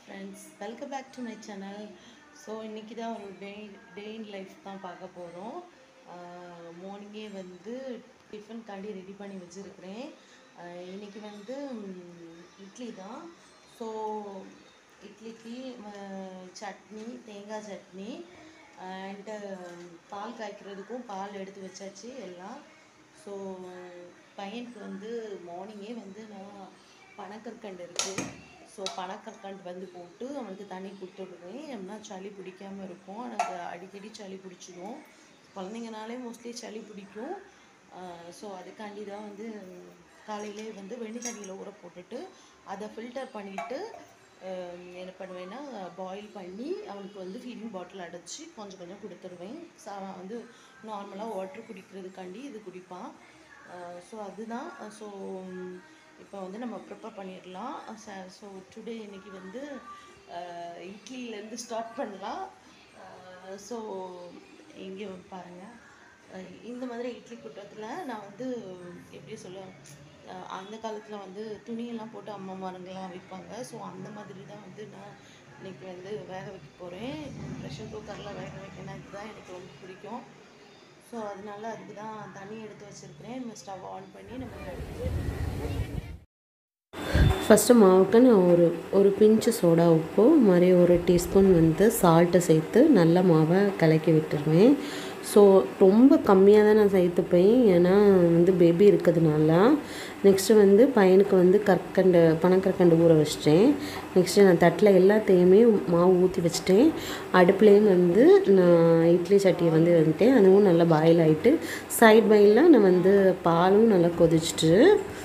Friends welcome back to my channel so இன்றைக்கி தான் ஒரு டே டே இன் லைஃப் தான் பார்க்க போகிறோம் மார்னிங்கே வந்து டிஃபன் காண்டி ரெடி பண்ணி வச்சுருக்கிறேன் இன்றைக்கி வந்து ம், இட்லி தான் ஸோ இட்லிக்கு ம- சட்னி தேங்காய் சட்னி அண்டு பால் காய்க்கிறதுக்கும் பால் எடுத்து வச்சாச்சு எல்லாம் ஸோ பையனுக்கு வந்து மார்னிங்கே வந்து நான் பனக்கற்கண்டு இருக்குது ஸோ பனக்கற்கண்டு வந்து போட்டு அவனுக்கு தண்ணி கொடுத்து விடுவேன் ஏன்னா சளி பிடிக்காம இருக்கும் எனக்கு அடிக்கடி சளி பிடிச்சிடும் குழந்தைங்கனாலே மோஸ்ட்லி சளி பிடிக்கும் ஸோ அதுக்காண்டி தான் வந்து காலையிலே வந்து வெண்ணி தண்ணியில் ஊற போட்டுட்டு அதை ஃபில்டர் பண்ணிவிட்டு என்ன பண்ணுவேன்னா பாயில் பண்ணி அவனுக்கு வந்து ஃபீடிங் பாட்டில் அடைச்சி கொஞ்சம் கொஞ்சம் கொடுத்துருவேன் ஸோ அவன் வந்து நார்மலாக வாட்டர் குடிக்கிறதுக்காண்டி இது குடிப்பான் ஸோ அதுதான் ஸோ இப்போ வந்து நம்ம ப்ரிப்பேர் பண்ணிடலாம் ஸோ டுடே இன்னைக்கு வந்து அஹ், இட்லியிலேருந்து ஸ்டார்ட் பண்ணலாம் ஸோ இங்கே பாருங்கள் அஹ் இந்த மாதிரி இட்லி குட்டத்தில் நான் வந்து எப்படி சொல்ல அஹ் அந்த காலத்தில் வந்து துணியெல்லாம் போட்டு அம்மாமாருங்கெல்லாம் வைப்பாங்க ஸோ அந்த மாதிரி தான் வந்து நான் இன்னைக்கு வந்து வேக வைக்க போகிறேன் ப்ரெஷர் குக்கரில் வேக வைக்கணும் இதுதான் எனக்கு ரொம்ப பிடிக்கும் ஸோ அதனால அதுக்கு தான் தண்ணி எடுத்து வச்சுருக்கிறேன் நம்ம ஸ்டவ் ஆன் பண்ணி நம்ம ஃபஸ்ட்டு மாவுக்கு நான் ஒரு ஒரு பிஞ்சு சோடா உப்பு மாதிரி ஒரு டீஸ்பூன் வந்து சால்ட்டை சேர்த்து நல்லா மாவை கலக்கி விட்டுருவேன் ஸோ ரொம்ப கம்மியாக தான் நான் சேர்த்துப்பேன் ஏன்னா வந்து பேபி இருக்கிறதுனால நெக்ஸ்ட்டு வந்து பையனுக்கு வந்து கற்கண்டு பனக்கற்கண்டு ஊற வச்சிட்டேன் நெக்ஸ்ட்டு நான் தட்டில் எல்லாத்தையுமே மாவு ஊற்றி வச்சுட்டேன் அடுப்புலேயும் வந்து நான் இட்லி சட்டியை வந்து வந்துட்டேன் அதுவும் நல்லா பாயில் ஆகிட்டு சைட் பையில் நான் வந்து பாலும் நல்லா கொதிச்சிட்டு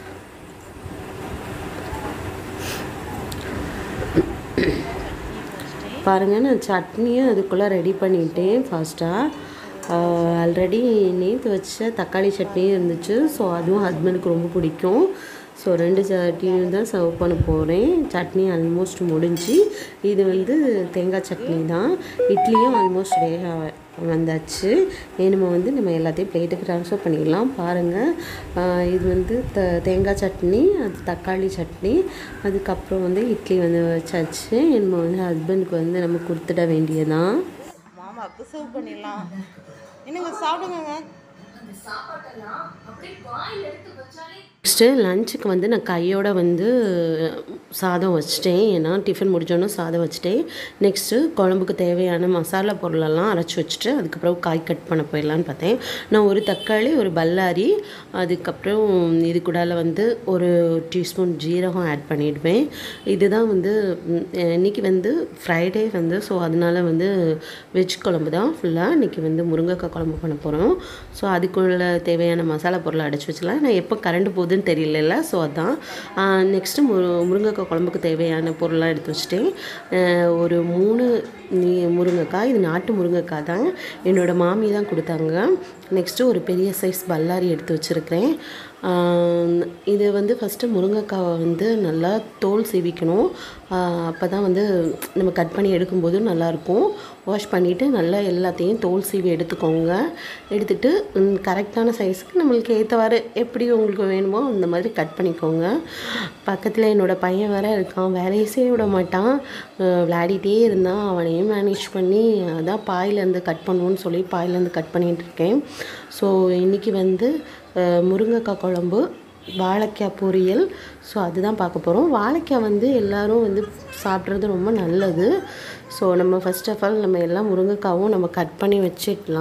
பாருங்கள் நான் சட்னியும் அதுக்குள்ளே ரெடி பண்ணிட்டேன் ஃபாஸ்ட்டாக ஆல்ரெடி நேற்று வச்ச தக்காளி சட்னியும் இருந்துச்சு ஸோ அதுவும் ஹஸ்பண்டுக்கு ரொம்ப பிடிக்கும் ஸோ ரெண்டு சட்னியும் தான் சர்வ் பண்ண போகிறேன் சட்னி ஆல்மோஸ்ட் முடிஞ்சு இது வந்து தேங்காய் சட்னி தான் இட்லியும் ஆல்மோஸ்ட் வேக வந்தாச்சு நம்ம வந்து நம்ம எல்லாத்தையும் பிளேட்டுக்கு ட்ரான்ஸ்ஃபர் பண்ணிடலாம் பாருங்கள் ஆஹ் இது வந்து த தேங்காய் சட்னி அது தக்காளி சட்னி அதுக்கப்புறம் வந்து இட்லி வந்து வச்சாச்சு நம்ம வந்து ஹஸ்பண்டுக்கு வந்து நம்ம கொடுத்துட வேண்டியதான் மாமாவுக்கு சர்வ் பண்ணிடலாம் என்னங்க சாப்பிடுங்க நெக்ஸ்ட்டு லஞ்சுக்கு வந்து நான் கையோட வந்து சாதம் வச்சிட்டேன் ஏன்னா டிஃபன் முடிஞ்சோன்னே சாதம் வச்சுட்டேன் நெக்ஸ்ட்டு குழம்புக்கு தேவையான மசாலா பொருளெல்லாம் அரைச்சி வச்சுட்டு அதுக்கப்புறம் காய் கட் பண்ண போயிடலான்னு பார்த்தேன் நான் ஒரு தக்காளி ஒரு பல்லாரி அதுக்கப்புறம் இது கூடால வந்து ஒரு டீஸ்பூன் ஜீரகம் ஆட் பண்ணிடுவேன் இதுதான் வந்து ம், இன்னைக்கு வந்து ஃப்ரைடே வந்து ஸோ அதனால வந்து வெஜ் குழம்பு தான் ஃபுல்லாக இன்றைக்கி வந்து முருங்கைக்காய் குழம்பு பண்ண போகிறோம் ஸோ அதுக்குள்ள தேவையான மசாலா பொருளை அடைச்சி வச்சலாம் நான் எப்போ கரண்ட் போகுதுன்னு தெரியல ஸோ அதான் நெக்ஸ்ட்டு முரு முருங்கைக்காய் குழம்புக்கு தேவையான பொருள்லாம் எடுத்து வச்சுட்டேன் ஆஹ் ஒரு மூணு நீ முருங்கைக்காய் இது நாட்டு முருங்கைக்காய் தான் என்னோடய மாமி தான் கொடுத்தாங்க நெக்ஸ்ட்டு ஒரு பெரிய சைஸ் பல்லாரி எடுத்து வச்சுருக்கிறேன் இது வந்து ஃபஸ்ட்டு முருங்கைக்காவை வந்து நல்லா தோல் சீவிக்கணும் அப்போ தான் வந்து நம்ம கட் பண்ணி எடுக்கும்போது நல்லாயிருக்கும் வாஷ் பண்ணிவிட்டு நல்லா எல்லாத்தையும் தோல் சீவி எடுத்துக்கோங்க எடுத்துட்டு கரெக்டான சைஸுக்கு நம்மளுக்கு ஏற்றவாறு எப்படி உங்களுக்கு வேணுமோ அந்த மாதிரி கட் பண்ணிக்கோங்க பக்கத்தில் என்னோடய பையன் வேற இருக்கான் வேலையை செய்ய விட மாட்டான் அஹ் விளையாடிட்டே இருந்தான் அவனையும் மேனேஜ் பண்ணி அதான் பாயிலேருந்து கட் பண்ணுவோன்னு சொல்லி பாயிலேருந்து கட் பண்ணிட்டு இருக்கேன் ஸோ இன்றைக்கி வந்து அஹ் முருங்கைக்காய் குழம்பு வாழைக்காய் பொரியல் ஸோ அதுதான் பார்க்க போகிறோம் வாழைக்காய் வந்து எல்லாரும் வந்து சாப்பிட்றது ரொம்ப நல்லது ஸோ நம்ம ஃபர்ஸ்ட் ஆஃப் ஆல் நம்ம எல்லாம் முருங்கைக்காவும் நம்ம கட் பண்ணி வச்சிடலாம்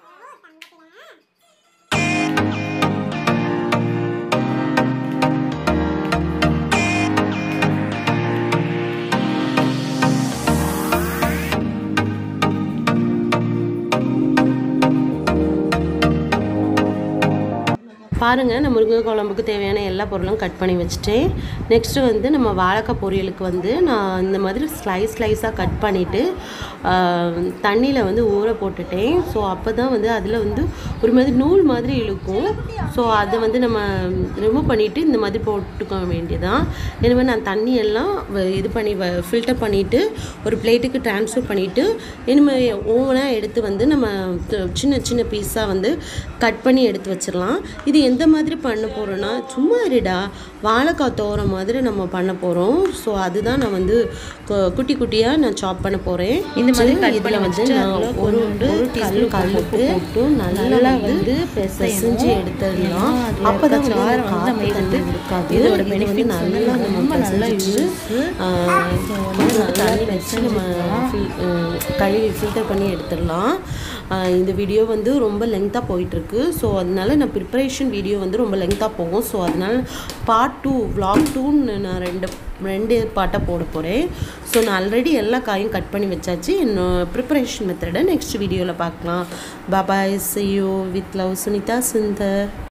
பாருங்கள் நம்ம முருங்கை குழம்புக்கு தேவையான எல்லா பொருளும் கட் பண்ணி வச்சுட்டேன் நெக்ஸ்ட்டு வந்து நம்ம வாழைக்காய் பொரியலுக்கு வந்து நான் இந்த மாதிரி ஸ்லைஸ் ஸ்லைஸாக கட் பண்ணிவிட்டு தண்ணியில் வந்து ஊற போட்டுட்டேன் ஸோ அப்போ தான் வந்து அதில் வந்து ஒரு மாதிரி நூல் மாதிரி இழுக்கும் ஸோ அதை வந்து நம்ம ரிமூவ் பண்ணிவிட்டு இந்த மாதிரி போட்டுக்க வேண்டியதான் எனவே நான் தண்ணி எல்லாம் வ- இது பண்ணி ஃபில்டர் பண்ணிவிட்டு ஒரு பிளேட்டுக்கு ட்ரான்ஸ்ஃபர் பண்ணிவிட்டு இனிமேல் ஓவனாக எடுத்து வந்து நம்ம த- சின்ன சின்ன பீஸாக வந்து கட் பண்ணி எடுத்து வச்சிடலாம் இது எந்த எந்த மாதிரி பண்ண போகிறோன்னா சும்மா இருடா வாழைக்காய் தோற மாதிரி நம்ம பண்ண போகிறோம் ஸோ அதுதான் நான் வந்து கு- குட்டி குட்டியாக நான் சாப் பண்ண போகிறேன் இந்த மாதிரி cut இதில் பண்ணி வந்து வச்சுட்டு நான் அதுல ஒரு கொஞ்சோண்டு ஒரு டீஸ்பூன் கல் கல் போட்டு போட்டு நல்லா நல்லா வந்து வந்து பிசைஞ்சு பிசையணும். எடுத்துடலாம் ஏன்னா அதுல அப்போ தான் இருக்க வந்து சாறு அந்த வந்து காற்று நமக்கு தண்ணி வந்து இருக்காது இதோட இது வந்து benefits வந்து நல்லா நம்ம ரொம்ப நல்லா பிசைஞ்சிட்டு, use. ஆஹ், So, கொஞ்சம் வந்து தண்ணி நல்லா வச்சு நம்ம பிசைஞ்சுக்கலாம். ஃபில் கழுவி ஃபில்டர் பண்ணி எடுத்துடலாம் ஆஹ், இந்த வீடியோ வந்து ரொம்ப லெங்க்த்தாக போயிட்டுருக்கு ஸோ அதனால நான் ப்ரிப்பரேஷன் வீடியோ வந்து ரொம்ப லெங்க்த்தாக போகும் ஸோ அதனால பார்ட் டூ vlog டூன்னு நான் ரெண்டு ரெண்டு பாட்டாக போட போகிறேன் ஸோ நான் ஆல்ரெடி எல்லா காயும் கட் பண்ணி வச்சாச்சு என்னோட ப்ரிப்பரேஷன் மெத்தடை நெக்ஸ்ட் வீடியோவில் பார்க்கலாம் bye bye see you with love Sunitha Sundar